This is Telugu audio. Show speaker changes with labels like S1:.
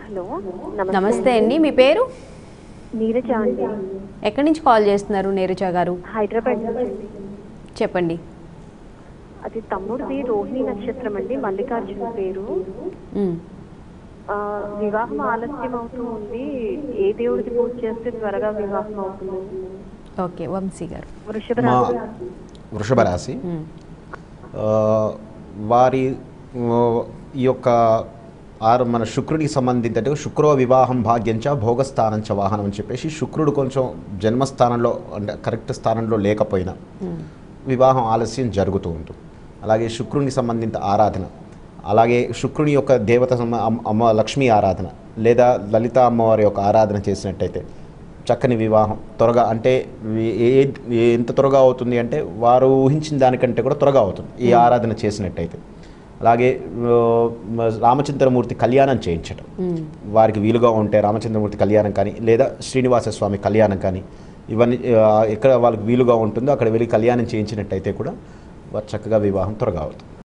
S1: హలో
S2: నమస్తే అండి మీ పేరు
S1: నీరజ అండి
S2: ఎక్కడి నుంచి కాల్ చేస్తున్నారు నీరజ గారు
S1: హైదరాబాద్ నుంచి అండి
S2: చెప్పండి
S1: అది తమ్ముడిది రోహిణి నక్షత్రం అండి మల్లికార్జున పేరు
S2: ఉమ్.
S1: ఆ, వివాహం ఆలస్యం అవుతూ ఉంది ఏ దేవుడికి పూజ చేస్తే త్వరగా వివాహం అవుతుంది
S2: ఓకే వంశీ గారు
S1: వృషభ
S3: మా
S1: రాశి
S3: వృషభ రాశి
S2: ఉమ్.
S3: ఆ, వారి ఆ, ఈ యొక్క ఆరు మన శుక్రుడికి సంబంధించి అంటే శుక్రో వివాహం భాగ్యంచ భోగస్థానంచ వాహనం అని చెప్పేసి శుక్రుడు కొంచెం జన్మస్థానంలో అంటే కరెక్ట్ స్థానంలో లేకపోయినా
S2: ఉమ్.
S3: వివాహం ఆలస్యం జరుగుతూ ఉంటుంది అలాగే శుక్రునికి సంబంధించిన ఆరాధన అలాగే శుక్రుని యొక్క దేవత సమ- అమ్మ- అమ్మ లక్ష్మీ ఆరాధన లేదా లలిత అమ్మవారి యొక్క ఆరాధన చేసినట్టయితే చక్కని వివాహం త్వరగా అంటే ఏ ఏ- ఎంత త్వరగా అవుతుంది అంటే వారు ఊహించిన దానికంటే కూడా త్వరగా అవుతుంది ఈ ఆరాధన చేసినట్టయితే అలాగే ఆ, రామచంద్రమూర్తి కళ్యాణం చేయించటం
S2: ఉమ్.
S3: వారికి వీలుగా ఉంటే రామచంద్రమూర్తి కళ్యాణం కానీ లేదా శ్రీనివాస స్వామి కళ్యాణం కానీ ఇవన్నీ ఆ, ఎక్కడ వాళ్ళకి వీలుగా ఉంటుందో అక్కడ వెళ్ళి కళ్యాణం చేయించినట్టయితే కూడా వారు చక్కగా వివాహం త్వరగా అవుతుంది